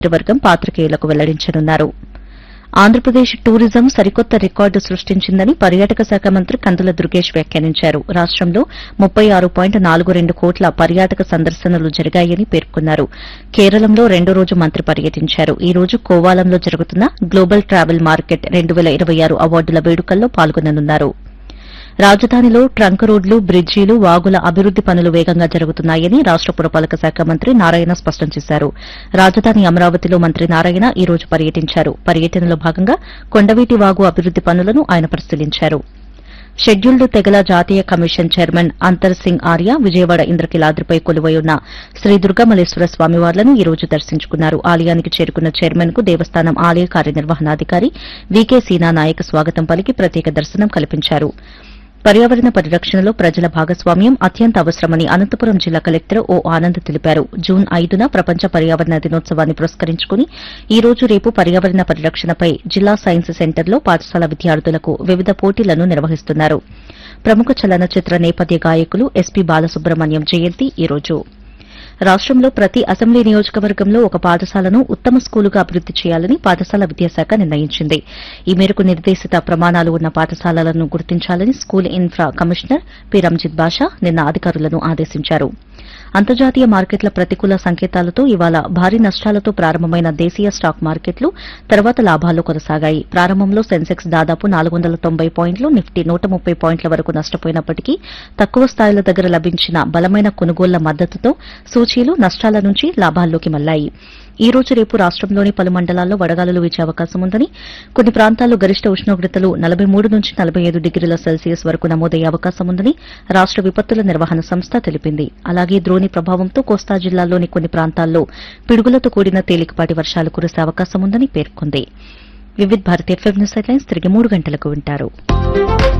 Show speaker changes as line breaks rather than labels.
వర్గం పాత్రికేయులకు వెల్లడించనున్నారు ఆంధ్రప్రదేశ్ టూరిజం సరికొత్త రికార్డు సృష్టించిందని పర్యాటక శాఖ మంత్రి కందుల దుర్గేష్ వ్యాఖ్యానించారు రాష్టంలో ముప్పై ఆరు పాయింట్ నాలుగు రెండు కోట్ల పర్యాటక సందర్శనలు జరిగాయని పేర్కొన్నారు కేరళంలో రెండో రోజు మంత్రి పర్యటించారు ఈ రోజు కోవాలంలో జరుగుతున్న గ్లోబల్ ట్రావెల్ మార్కెట్ రెండు వేల ఇరవై ఆరు అవార్డుల వేడుకల్లో పాల్గొననున్నారు రాజధానిలో ట్రంక్ రోడ్లు బ్రిడ్జీలు వాగుల అభివృద్ది పనులు వేగంగా జరుగుతున్నాయని రాష్ట పురపాలక శాఖ మంత్రి నారాయణ స్పష్టం చేశారు రాజధాని అమరావతిలో మంత్రి నారాయణ ఈ రోజు పర్యటించారు పర్యటనలో భాగంగా కొండవీటి వాగు అభివృద్ది పనులను ఆయన పరిశీలించారు షెడ్యూల్డ్ తెగల జాతీయ కమిషన్ చైర్మన్ అంతర్ సింగ్ ఆర్య విజయవాడ ఇంద్రకీలాద్రిపై కొలువై ఉన్న శ్రీ దుర్గమలేశ్వర స్వామివార్లను ఈ రోజు దర్శించుకున్నారు ఆలయానికి చేరుకున్న చైర్మన్ కు దేవస్థానం ఆలయ కార్యనిర్వహణాధికారి వీకే సీనా నాయక్ స్వాగతం పలికి ప్రత్యేక దర్శనం కల్పించారు పర్యావరణ పరిరక్షణలో ప్రజల భాగస్వామ్యం అత్యంత అవసరమని అనంతపురం జిల్లా కలెక్టర్ ఓ ఆనంద్ తెలిపారు జూన్ ఐదున ప్రపంచ పర్యావరణ దినోత్సవాన్ని పురస్కరించుకుని ఈ రోజు రేపు పర్యావరణ పరిరక్షణపై జిల్లా సైన్స్ సెంటర్లో పాఠశాల విద్యార్థులకు వివిధ పోటీలను నిర్వహిస్తున్నారు ప్రముఖ చలనచిత్ర నేపథ్య గాయకులు ఎస్పీ బాలసుబ్రహ్మణ్యం జయంతి ఈ రోజు రాష్టంలో ప్రతి అసెంబ్లీ నియోజకవర్గంలో ఒక పాఠశాలను ఉత్తమ స్కూలుగా అభివృద్ది చేయాలని పాఠశాల విద్యాశాఖ నిర్ణయించింది ఈ మేరకు నిర్దేశిత ప్రమాణాలు ఉన్న పాఠశాలలను గుర్తించాలని school infra commissioner P Ranjit Basha నిన్న అధికారులను ఆదేశించారు అంతర్జాతీయ మార్కెట్ల ప్రతికూల సంకేతాలతో ఇవాళ భారీ నష్టాలతో ప్రారంభమైన దేశీయ స్టాక్ మార్కెట్లు తర్వాత లాభాల్లో కొనసాగాయి ప్రారంభంలో సెన్సెక్స్ దాదాపు నాలుగు వందల తొంభై పాయింట్లు నిఫ్టీ నూట ముప్పై పాయింట్ల వరకు నష్టపోయినప్పటికీ తక్కువ స్థాయిల దగ్గర లభించిన బలమైన కొనుగోళ్ల మద్దతుతో సూచీలు నష్టాల నుంచి లాభాల్లోకి మళ్లాయి ఈ రోజు రేపు రాష్టంలోని పలు మండలాల్లో వడగాలులు వీచే అవకాశం ఉందని కొన్ని ప్రాంతాల్లో గరిష్ట ఉష్ణోగ్రతలు నలభై మూడు నుంచి నలభై ఐదు డిగ్రీల సెల్సియస్ వరకు నమోదయ్యే అవకాశం ఉందని రాష్ట విపత్తుల నిర్వహణ సంస్థ తెలిపింది అలాగే ద్రోణి ప్రభావంతో కోస్తా జిల్లాల్లోని కొన్ని ప్రాంతాల్లో పిడుగులతో కూడిన తేలికపాటి వర్షాలు కురిసే అవకాశం ఉందని పేర్కొంది Vividh Bharati FM news headlines తిరిగి మూడు గంటలకు వింటారు